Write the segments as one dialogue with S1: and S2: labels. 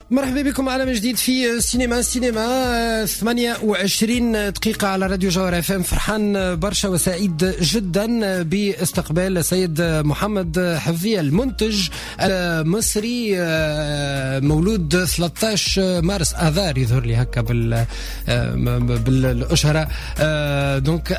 S1: مرحبا بكم على من جديد في سينما سينما 28 دقيقة على راديو جوهر اف ام فرحان برشا وسعيد جدا باستقبال السيد محمد حفظي المنتج المصري مولود 13 مارس اذار يظهر لي هكا بال بالاشهر دونك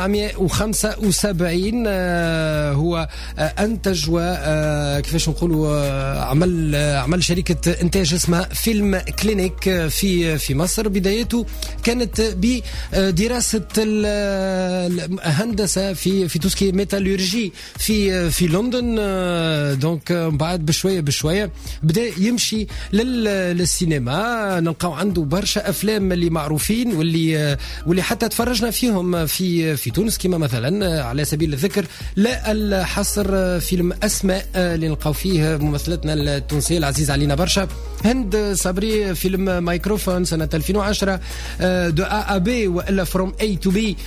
S1: 1975 هو انتج وكيفاش نقولوا عمل عمل شركة انتاج اسمها فيلم كلينيك في في مصر بدايته كانت بدراسه الهندسه في في توسكي ميتالورجي في في لندن دونك بعد بشويه بشويه بدا يمشي للسينما نلقاو عنده برشا افلام اللي معروفين واللي واللي حتى تفرجنا فيهم في في تونس كما مثلا على سبيل الذكر لا الحصر فيلم اسماء اللي نلقاو فيه ممثلتنا التونسيه العزيزه علينا برشا هند صبري فيلم مايكروفون سنة 2010 دو ا ا بي والا فروم اي تو بي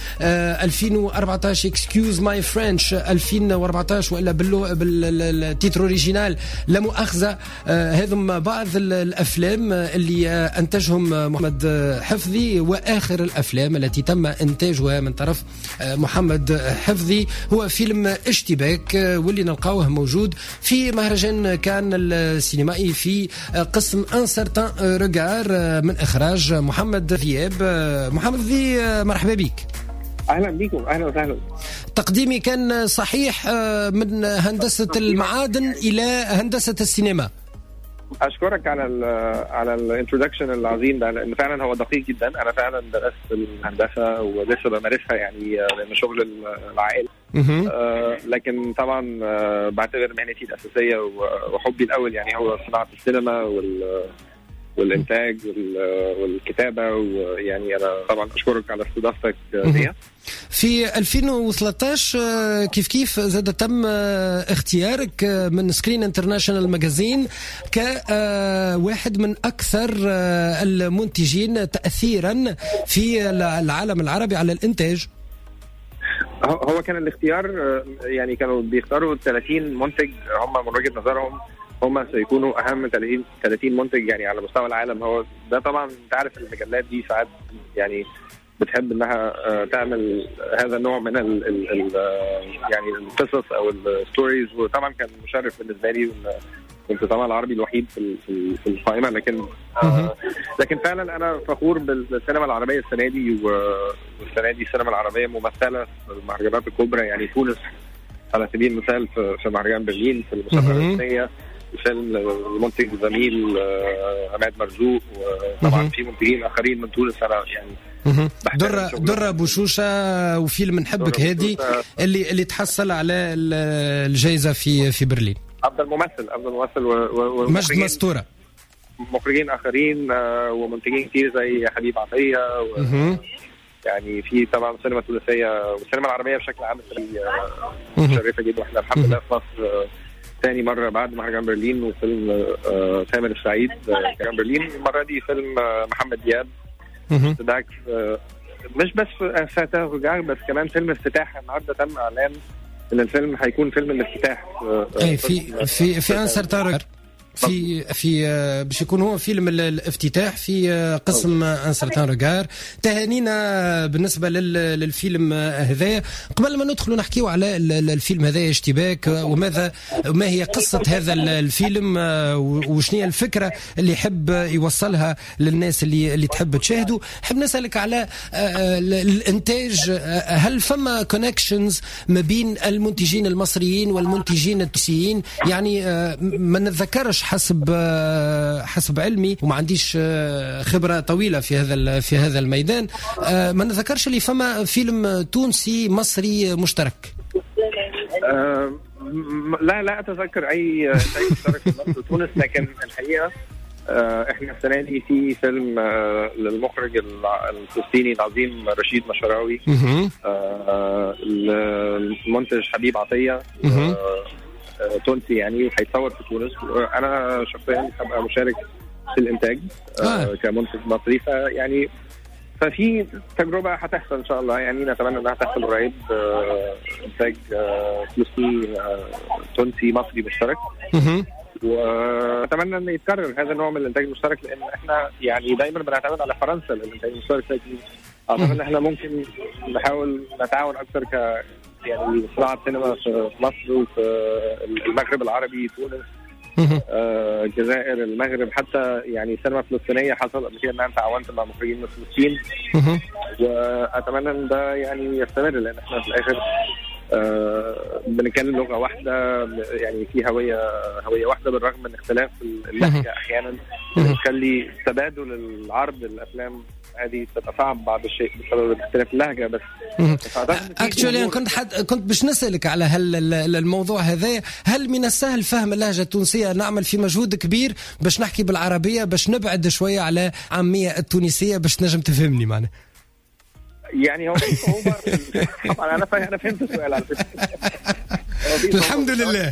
S1: 2014 اكسكيوز ماي فرنش 2014 والا بالتيتر اوريجينال لا مؤاخذة هذم بعض الافلام اللي انتجهم محمد حفظي واخر الافلام التي تم انتاجها من طرف محمد حفظي هو فيلم اشتباك واللي نلقاوه موجود في مهرجان كان السينمائي في قسم ان سارتان ريغار من اخراج محمد ذياب محمد ذي مرحبا بك
S2: اهلا بكم اهلا وسهلا
S1: تقديمي كان صحيح من هندسه المعادن الى هندسه السينما
S2: اشكرك على ال على الانترودكشن العظيم ده لان فعلا هو دقيق جدا انا فعلا درست الهندسه ولسه بمارسها يعني لان شغل العائله آه لكن طبعا آه بعتبر مهنتي الاساسيه وحبي الاول يعني هو صناعه السينما وال والانتاج والكتابه ويعني انا طبعا اشكرك على استضافتك دي
S1: في 2013 كيف كيف زاد تم اختيارك من سكرين انترناشونال ماجازين كواحد من اكثر المنتجين تاثيرا في العالم العربي على الانتاج
S2: هو كان الاختيار يعني كانوا بيختاروا 30 منتج هم من وجهه نظرهم هم سيكونوا اهم 30 30 منتج يعني على مستوى العالم هو ده طبعا انت عارف المجلات دي ساعات يعني بتحب انها تعمل هذا النوع من ال ال ال يعني القصص او الستوريز وطبعا كان مشرف بالنسبه لي كنت طبعا العربي الوحيد في في القائمه لكن آه لكن فعلا انا فخور بالسينما العربيه السنه دي والسنه دي السينما العربيه ممثله في المهرجانات الكبرى يعني تونس على سبيل المثال في مهرجان برلين في المسابقه الرسميه فيلم المنتج الزميل عماد مرزوق وطبعا في منتجين اخرين من تونس انا يعني
S1: درة درة بوشوشة وفيلم نحبك هادي اللي اللي تحصل على الجائزة في في برلين
S2: افضل ممثل افضل ممثل
S1: مجد مستورة
S2: مخرجين اخرين ومنتجين كتير زي حبيب عطية و يعني في طبعا السينما التونسية والسينما العربية بشكل عام مشرفة جدا واحنا الحمد لله في مصر ثاني مرة بعد مهرجان برلين وفيلم آه تامر السعيد مهرجان برلين المرة دي فيلم آه محمد دياب ده آه مش بس فاتاه رجع بس كمان فيلم افتتاح النهارده تم اعلان ان الفيلم هيكون فيلم الافتتاح
S1: اي في في في انسر تارك في في باش يكون هو فيلم الافتتاح في قسم ان سارتان ريغار تهانينا بالنسبه للفيلم هذا قبل ما ندخل نحكيو على الفيلم هذا اشتباك وماذا ما هي قصه هذا الفيلم وشنو هي الفكره اللي يحب يوصلها للناس اللي اللي تحب تشاهدوا حب نسالك على الانتاج هل فما كونكشنز ما بين المنتجين المصريين والمنتجين التونسيين يعني ما نتذكرش حسب حسب علمي وما عنديش خبره طويله في هذا في هذا الميدان ما نذكرش اللي فما فيلم تونسي مصري مشترك
S2: أه لا لا اتذكر اي شيء مشترك في مصر وتونس لكن الحقيقه أه احنا السنه دي في فيلم أه للمخرج الفلسطيني العظيم رشيد مشراوي المنتج حبيب عطيه تونسي يعني وهيتصور في تونس انا شخصيا هبقى مشارك في الانتاج آه. كمنتج مصري فيعني ففي تجربه هتحصل ان شاء الله يعني نتمنى انها تحصل قريب انتاج فلسطيني تونسي مصري مشترك واتمنى ان يتكرر هذا النوع من الانتاج المشترك لان احنا يعني دايما بنعتمد على فرنسا للانتاج المشترك لكن اعتقد ان احنا ممكن نحاول نتعاون اكثر ك يعني صناعه سينما في مصر وفي المغرب العربي تونس آه، الجزائر المغرب حتى يعني السينما الفلسطينيه حصل قبل كده ان انا تعاونت مع مخرجين من فلسطين واتمنى ان ده يعني يستمر لان احنا في الاخر آه بنتكلم لغه واحده يعني في هويه هويه واحده بالرغم من اختلاف اللهجه احيانا بتخلي تبادل العرض الافلام هذه تبقى صعب بعض الشيء بسبب اختلاف اللهجه بس
S1: اكشولي كنت حد كنت باش نسالك على هل الموضوع هذا هل من السهل فهم اللهجه التونسيه نعمل في مجهود كبير باش نحكي بالعربيه باش نبعد شويه على عاميه التونسيه باش تنجم تفهمني معناها
S2: يعني هو في صعوبه طبعا انا انا فهمت السؤال على فكره
S1: الحمد لله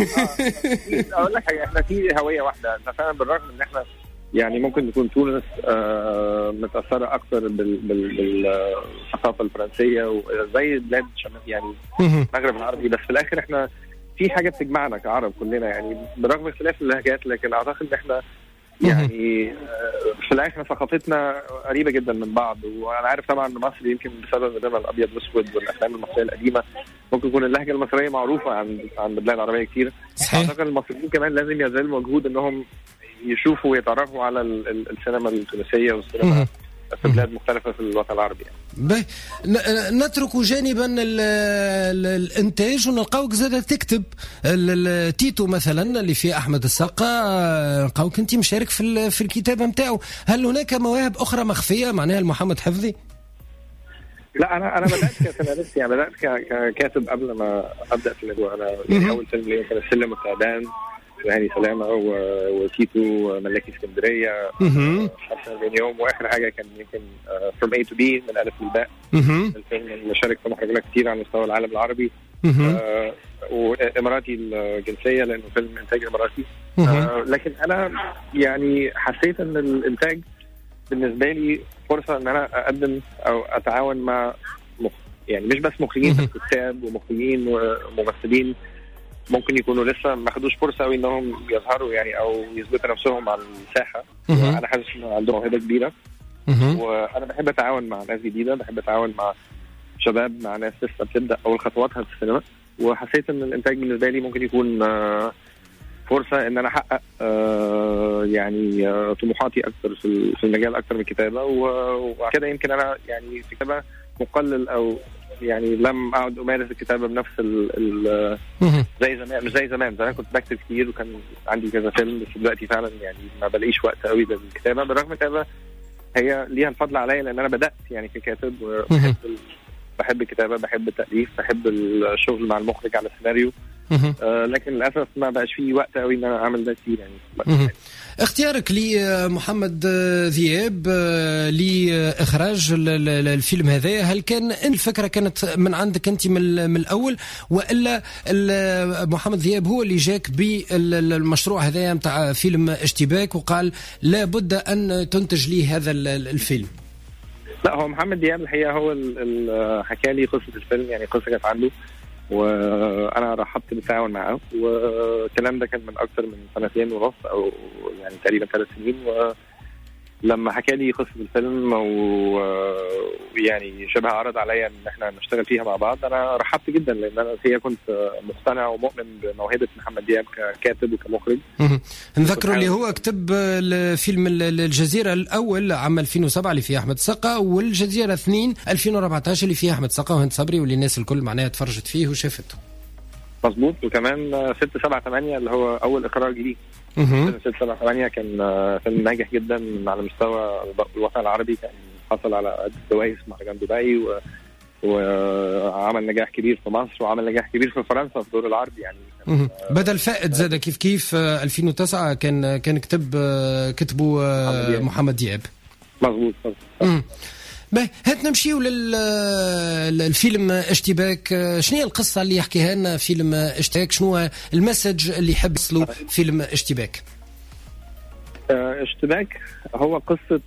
S2: اقول لك حاجه احنا في هويه واحده انت فعلا بالرغم ان احنا يعني ممكن تكون تونس آه متاثره اكثر بالثقافه الفرنسيه وزي بلاد يعني المغرب العربي بس في الاخر احنا في حاجه بتجمعنا كعرب كلنا يعني برغم اختلاف اللهجات لكن اعتقد ان احنا يعني في الاخر ثقافتنا قريبه جدا من بعض وانا عارف طبعا ان مصر يمكن بسبب الرمى الابيض والاسود والافلام المصريه القديمه ممكن يكون اللهجه المصريه معروفه عند عند البلاد العربيه كتير صحيح اعتقد المصريين كمان لازم يزال مجهود انهم يشوفوا ويتعرفوا على السينما التونسيه والسينما في بلاد مختلفة في الوطن العربي
S1: يعني. نترك جانبا الانتاج ونلقاوك زاد تكتب تيتو مثلا اللي فيه احمد السقا نلقاوك انت مشارك في في الكتابه نتاعو هل هناك مواهب اخرى مخفيه معناها محمد حفظي؟
S2: لا انا انا بدات كسيناريست يعني بدات ككاتب قبل ما ابدا في الموضوع انا يعني اول فيلم لي كان السلم والتعبان هاني سلامه وتيتو ملاكي اسكندريه حتى بين يوم واخر حاجه كان يمكن فروم اي تو بي من الف للباء الفيلم اللي شارك في مهرجانات كتير على مستوى العالم العربي آه واماراتي الجنسيه لانه فيلم انتاج اماراتي آه لكن انا يعني حسيت ان الانتاج بالنسبه لي فرصه ان انا اقدم او اتعاون مع مخ يعني مش بس مخرجين بس كتاب ومخرجين وممثلين ممكن يكونوا لسه ما خدوش فرصه قوي انهم يظهروا يعني او يثبتوا نفسهم على الساحه وانا حاسس ان عندهم موهبه كبيره وانا بحب اتعاون مع ناس جديده بحب اتعاون مع شباب مع ناس لسه بتبدا اول خطواتها في السينما وحسيت ان الانتاج بالنسبه لي ممكن يكون فرصه ان انا احقق يعني طموحاتي اكثر في المجال اكثر من الكتابه وكده يمكن انا يعني في كتابه مقلل او يعني لم اقعد امارس الكتابه بنفس ال ال زي زمان مش زي زمان زمان كنت بكتب كتير وكان عندي كذا فيلم بس دلوقتي فعلا يعني ما بلاقيش وقت قوي للكتابه بالرغم الكتابه هي ليها الفضل عليا لان انا بدات يعني ككاتب وبحب بحب الكتابه بحب التاليف بحب الشغل مع المخرج على السيناريو آه لكن للاسف ما بقاش فيه وقت قوي ان انا اعمل ده كتير يعني
S1: اختيارك لمحمد ذياب لاخراج الفيلم هذا هل كان الفكره كانت من عندك انت من الاول والا محمد ذياب هو اللي جاك بالمشروع هذا نتاع فيلم اشتباك وقال لابد ان تنتج لي هذا الفيلم
S2: لا هو محمد دياب الحقيقه هو اللي حكى لي قصه الفيلم يعني قصه كانت عنده وانا رحبت بالتعاون معاه والكلام ده كان من اكثر من سنتين ونص او يعني تقريبا ثلاث سنين ولما حكى لي قصه الفيلم ويعني شبه عرض عليا ان احنا نشتغل فيها مع بعض انا رحبت جدا لان انا هي كنت مقتنع ومؤمن بموهبه محمد دياب ككاتب وكمخرج
S1: نذكروا اللي هو كتب فيلم الجزيره الاول عام 2007 اللي فيه احمد السقا والجزيره 2 2014 اللي فيه احمد السقا وهند صبري واللي الناس الكل معناها تفرجت فيه وشافته
S2: مظبوط وكمان 6 7 8 اللي هو اول اخراج ليه فيلم 6 7 8 كان فيلم ناجح جدا على مستوى الوطن العربي كان حصل على عدة جوائز مهرجان دبي و... وعمل نجاح كبير في مصر وعمل نجاح كبير في فرنسا في الدور العربي يعني
S1: بدل فائد زاد كيف كيف 2009 كان كان كتب كتبه محمد دياب
S2: مظبوط مظبوط
S1: باهي هات نمشيو للفيلم اشتباك شنو هي القصة اللي يحكيها لنا فيلم اشتباك شنو هو المسج اللي يحب يصلوا فيلم اشتباك
S2: اشتباك هو قصة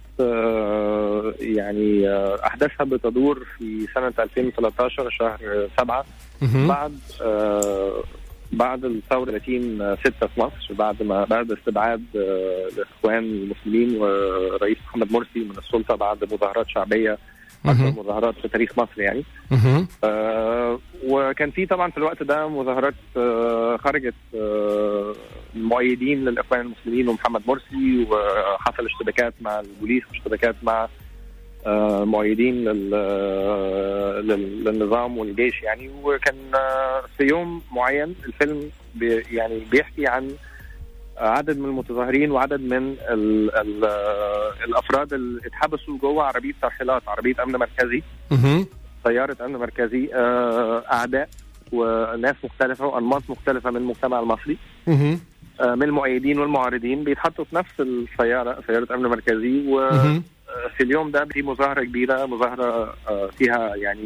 S2: يعني أحداثها بتدور في سنة 2013 شهر سبعة بعد بعد الثوره 30 6 في مصر بعد ما بعد استبعاد آه، الاخوان المسلمين ورئيس محمد مرسي من السلطه بعد مظاهرات شعبيه اكثر
S1: مهم.
S2: مظاهرات في تاريخ مصر يعني
S1: مهم.
S2: آه، وكان في طبعا في الوقت ده مظاهرات آه، خرجت آه، مؤيدين للاخوان المسلمين ومحمد مرسي وحصل اشتباكات مع البوليس واشتباكات مع آه، مؤيدين لل- آه، لل- للنظام والجيش يعني وكان آه، في يوم معين الفيلم بي يعني بيحكي عن عدد من المتظاهرين وعدد من ال ال آه، الافراد اللي اتحبسوا جوه عربيه ترحيلات عربيه امن مركزي
S1: مهم.
S2: سيارة أمن مركزي آه، أعداء وناس مختلفة وأنماط مختلفة من المجتمع المصري
S1: مهم.
S2: آه، من المؤيدين والمعارضين بيتحطوا في نفس السيارة سيارة أمن مركزي
S1: مهم.
S2: وفي اليوم ده في مظاهرة كبيرة مظاهرة آه، فيها يعني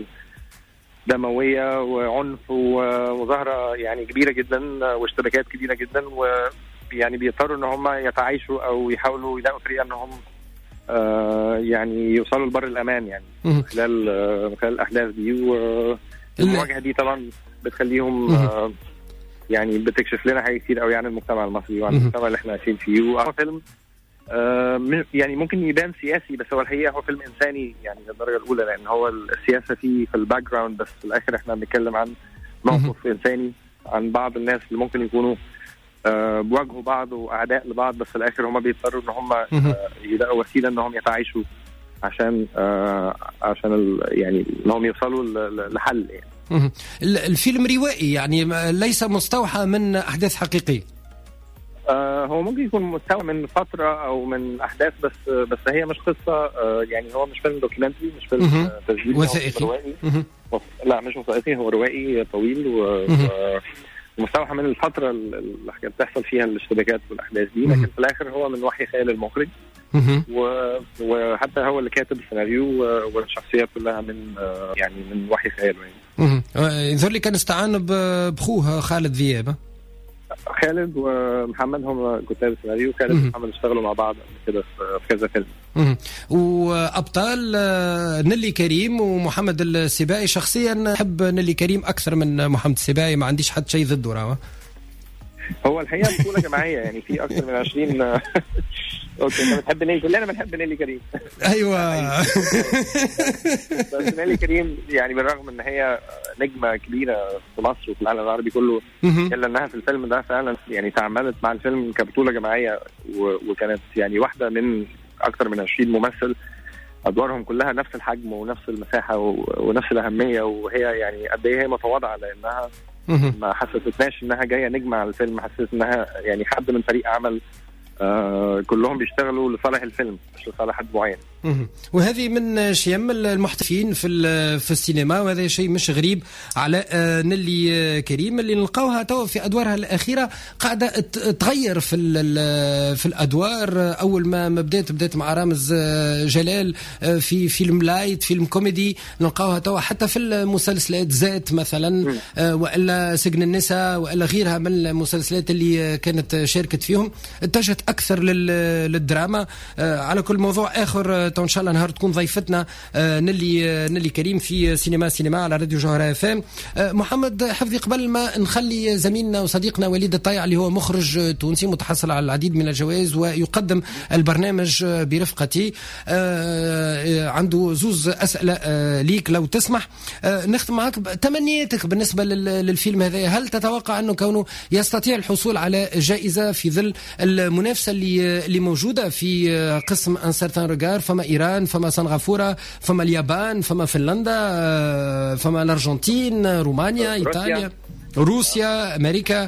S2: دموية وعنف ومظاهرة يعني كبيرة جدا آه، واشتباكات كبيرة جدا ويعني بيضطروا ان هم يتعايشوا او يحاولوا يلاقوا طريقة انهم آه، يعني يوصلوا لبر الامان يعني
S1: مهم.
S2: خلال آه، خلال الاحداث دي والمواجهه دي طبعا بتخليهم
S1: مهم.
S2: آه، يعني بتكشف لنا حاجات كتير قوي عن المجتمع المصري وعن
S1: مهم.
S2: المجتمع اللي احنا عايشين فيه وهو فيلم آه، م- يعني ممكن يبان سياسي بس هو الحقيقه هو فيلم انساني يعني للدرجه الاولى لان هو السياسه فيه في الباك جراوند بس في الاخر احنا بنتكلم عن موقف انساني عن بعض الناس اللي ممكن يكونوا آه، بيواجهوا بعض واعداء لبعض بس في الاخر هم بيضطروا ان هم
S1: مهم.
S2: آه، يلاقوا وسيله انهم يتعايشوا عشان آه عشان ال يعني انهم يوصلوا ل- ل- لحل يعني
S1: مهم. ال- الفيلم روائي يعني ما- ليس مستوحى من احداث حقيقيه
S2: آه هو ممكن يكون مستوى من فتره او من احداث بس بس هي مش قصه آه يعني هو مش فيلم دوكيومنتري مش فيلم
S1: مهم.
S2: آه، تسجيلي هو
S1: وثائقي.
S2: فيلم روائي
S1: مهم.
S2: لا مش وثائقي هو روائي طويل و
S1: مهم.
S2: و- مستوحى من الفتره ال- اللي كانت بتحصل فيها الاشتباكات والاحداث دي
S1: مهم.
S2: لكن في الاخر هو من وحي خيال المخرج
S1: مهم.
S2: و- وحتى هو اللي كاتب السيناريو و- والشخصيات كلها من آه، يعني من وحي خياله يعني
S1: مهم. آه، يظهر لي كان استعان ب- بخوه خالد ذياب
S2: خالد ومحمد هم كتاب السيناريو خالد
S1: مهم.
S2: ومحمد اشتغلوا مع بعض قبل كده في في كذا فيلم
S1: مهم. وابطال آه، نيلي كريم ومحمد السباعي شخصيا احب نيلي كريم اكثر من محمد السباعي ما عنديش حتى شيء ضده راهو
S2: هو الحقيقه بطوله جماعيه يعني في اكثر من 20 اوكي انت بتحب نيلي كلنا بنحب نيلي كريم
S1: ايوه
S2: بس نيلي كريم يعني بالرغم ان هي نجمه كبيره في مصر وفي العالم العربي كله
S1: مهم.
S2: الا انها في الفيلم ده فعلا يعني تعاملت مع الفيلم كبطوله جماعيه و- وكانت يعني واحده من اكثر من 20 ممثل ادوارهم كلها نفس الحجم ونفس المساحه و- ونفس الاهميه وهي يعني قد ايه هي متواضعه لانها
S1: مهم.
S2: ما حسستناش انها جايه نجمه على الفيلم حسيت انها يعني حد من فريق عمل آه كلهم بيشتغلوا لصالح الفيلم مش لصالح حد معين
S1: مهم. وهذه من شيم المحترفين في ال- في السينما وهذا شيء مش غريب على آه، نيلي آه، كريم اللي نلقاوها توا في ادوارها الاخيره قاعده ت- تغير في ال- في الادوار آه، اول ما ما بدات بدات مع رامز آه، جلال آه، في فيلم لايت فيلم كوميدي نلقاوها توا حتى في المسلسلات ذات مثلا آه، والا سجن النساء والا غيرها من المسلسلات اللي آه، كانت شاركت فيهم اتجهت اكثر لل- للدراما آه، على كل موضوع اخر آه، تو ان شاء الله نهار تكون ضيفتنا آه، نلي آه، نلي كريم في سينما سينما على راديو جوهرة اف ام آه، محمد حفظي قبل ما نخلي زميلنا وصديقنا وليد الطيع اللي هو مخرج آه، تونسي متحصل على العديد من الجوائز ويقدم البرنامج آه، برفقتي آه، آه، عنده زوز اسئله آه، ليك لو تسمح آه، نختم معك تمنياتك بالنسبه لل- للفيلم هذا هل تتوقع انه كونه يستطيع الحصول على جائزه في ظل المنافسه اللي اللي موجوده في آه، قسم ان سيرتان روغار فما ايران فما سنغافوره فما اليابان فما فنلندا آه، فما الارجنتين رومانيا
S2: روسيا.
S1: ايطاليا روسيا امريكا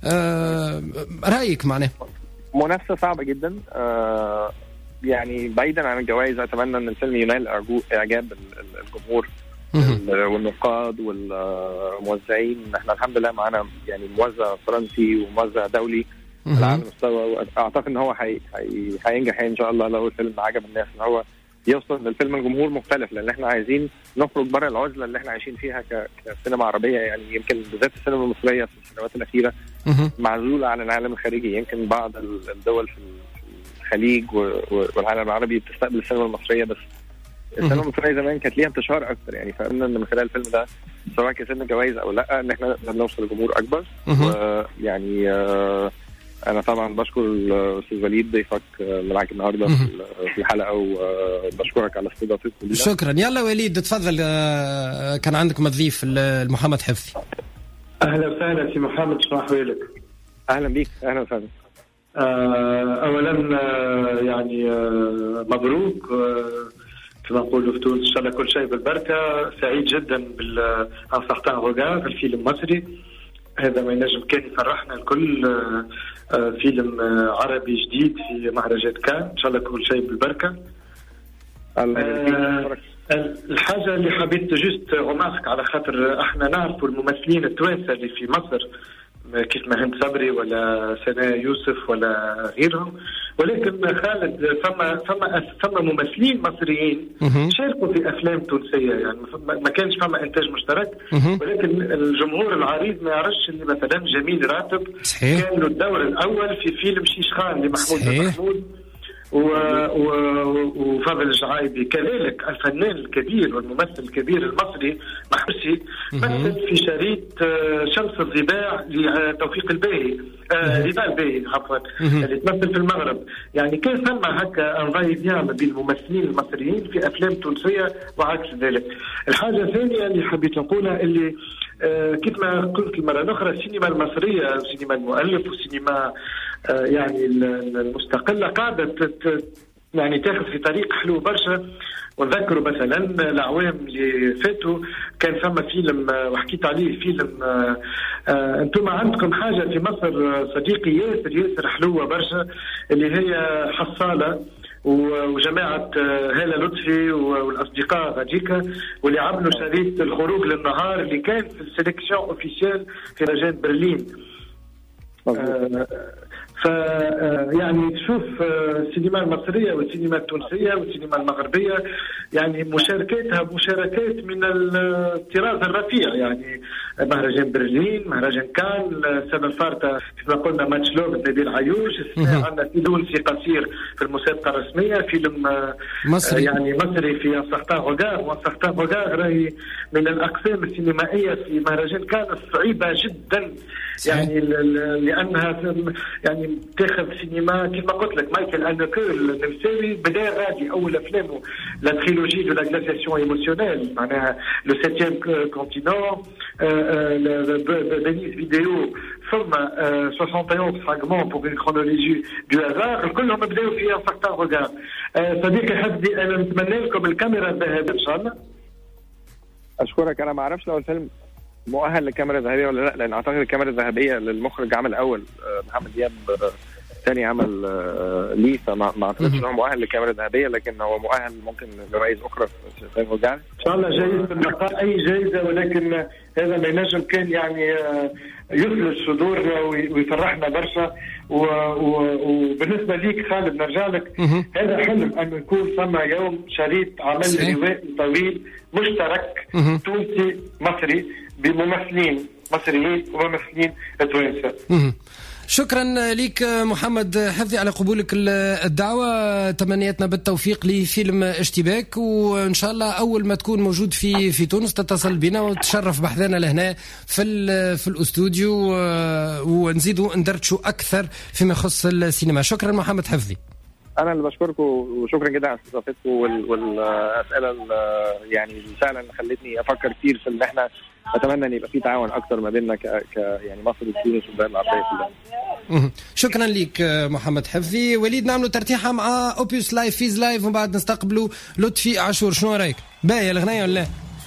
S1: آه، رايك معناه
S2: منافسه صعبه جدا آه يعني بعيدا عن الجوائز اتمنى ان الفيلم ينال أعجو- اعجاب ال- ال- الجمهور
S1: مهم.
S2: ال- والنقاد والموزعين احنا الحمد لله معانا يعني موزع فرنسي وموزع دولي على اعلى
S1: مهم.
S2: مستوى واعتقد ان هو هي- هي- هينجح ان شاء الله لو الفيلم عجب الناس ان هو يوصل للفيلم الجمهور مختلف لان احنا عايزين نخرج بره العزله اللي احنا عايشين فيها ك- كسينما عربيه يعني يمكن بالذات السينما المصريه في السنوات الاخيره
S1: مهم.
S2: معزوله عن العالم الخارجي يمكن بعض ال- الدول في ال- في الخليج و- و- والعالم العربي بتستقبل السينما المصريه بس السينما المصريه زمان كانت ليها انتشار اكتر يعني فقلنا ان من خلال الفيلم ده سواء كسبنا جوائز او لا ان احنا نقدر نوصل لجمهور اكبر ويعني آه انا طبعا بشكر الاستاذ وليد ضيفك اللي معاك النهارده في الحلقه وبشكرك على استضافتكم
S1: شكرا يلا وليد تفضل كان عندكم الضيف محمد حفظي
S3: اهلا وسهلا سي محمد شنو احوالك؟
S2: اهلا بيك اهلا وسهلا
S3: اولا يعني مبروك كما نقولوا في تونس ان شاء الله كل شيء بالبركه سعيد جدا بال سارتان روغار الفيلم المصري هذا ما ينجم كان يفرحنا الكل فيلم عربي جديد في مهرجان كان ان شاء الله كل شيء بالبركه
S2: الله
S3: الحاجة اللي حبيت جست رومارك على خاطر احنا نعرفوا الممثلين التوانسة اللي في مصر كيف ما هند صبري ولا سناء يوسف ولا غيرهم ولكن خالد فما فما فما ممثلين مصريين شاركوا في افلام تونسيه يعني ما كانش فما انتاج مشترك ولكن الجمهور العريض ما يعرفش اللي مثلا جميل راتب
S1: صحيح.
S3: كان له الدور الاول في فيلم شيشخان لمحمود بن محمود و... و... وفضل الجعايبي كذلك الفنان الكبير والممثل الكبير المصري محمسي مثل في شريط شمس الضباع لتوفيق الباهي رضا الباهي عفوا اللي تمثل في المغرب يعني كان ثم هكا انفاي بيان بين الممثلين المصريين في افلام تونسيه وعكس ذلك الحاجه الثانيه اللي حبيت نقولها اللي آه كيف ما قلت المره الاخرى السينما المصريه السينما المؤلف والسينما آه يعني المستقله قاعده يعني تاخذ في طريق حلو برشا ونذكروا مثلا الاعوام اللي فاتوا كان ثم فيلم وحكيت عليه فيلم آه آه انتم عندكم حاجه في مصر صديقي ياسر ياسر حلوه برشا اللي هي حصاله وجماعة هالة لطفي والأصدقاء غاديكا واللي عملوا شريط الخروج للنهار اللي كان في السلكسيون اوفيسيال في مجال برلين آه ف يعني تشوف السينما المصريه والسينما التونسيه والسينما المغربيه يعني مشاركاتها مشاركات من الطراز الرفيع يعني مهرجان برلين مهرجان كان السنه الفارطه كما قلنا ماتش لوب نبيل عيوش عندنا في تونسي قصير في المسابقه الرسميه فيلم
S1: مصري
S3: يعني مصري في سارتان روغار وسارتان روغار راهي من الاقسام السينمائيه في مهرجان كان الصعيبه جدا يعني لانها يعني تاخذ سينما كما قلت لك مايكل انكول النمساوي بدا غادي اول افلامه لا تريلوجي دو لا غلاسياسيون ايموسيونيل معناها لو سيتيام كونتينون دينيس فيديو ثم 71 فراغمون بوغ اون كرونولوجي دو هازار كلهم بداوا في ان سارتان روغار صديقي حفظي انا نتمنى لكم الكاميرا الذهبيه ان شاء الله
S2: اشكرك انا ما اعرفش لو الفيلم مؤهل للكاميرا الذهبيه ولا لا لان اعتقد الكاميرا الذهبيه للمخرج عمل اول محمد دياب ثاني عمل ليه فما ما اعتقدش ان هو مؤهل للكاميرا الذهبيه لكن هو مؤهل ممكن لجوائز اخرى في فيلم
S3: ان شاء الله جايزه النقاء اي جائزه ولكن هذا ما ينجم كان يعني يثلج صدورنا ويفرحنا برشا وبالنسبه ليك خالد نرجع لك هذا حلم انه يكون ثم يوم شريط عمل روائي طويل مشترك تونسي مصري بممثلين مصريين وممثلين توانسه
S1: شكرا لك محمد حفظي على قبولك الدعوة تمنياتنا بالتوفيق لفيلم اشتباك وإن شاء الله أول ما تكون موجود في في تونس تتصل بنا وتشرف بحذانا لهنا في في الاستوديو ونزيدوا ندردشوا أكثر فيما يخص السينما شكرا محمد حفظي
S2: انا اللي بشكركم وشكرا جدا على استضافتكم والاسئله يعني فعلا خلتني افكر كتير في ان احنا اتمنى ان يبقى في تعاون اكثر ما بيننا ك... ك يعني مصر وتونس والبلاد العربيه كلها.
S1: شكرا لك محمد حفظي وليد نعملوا ترتيحه مع اوبيوس لايف فيز لايف ومن بعد نستقبلوا لطفي عاشور شنو رايك؟ باهي الغنايه ولا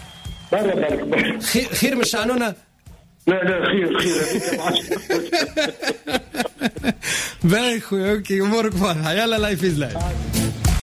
S3: لا؟
S1: خير خير من شعنونا؟
S3: لا لا خير خير
S1: باهي خويا اوكي امورك واضحه يلا لايف از لايف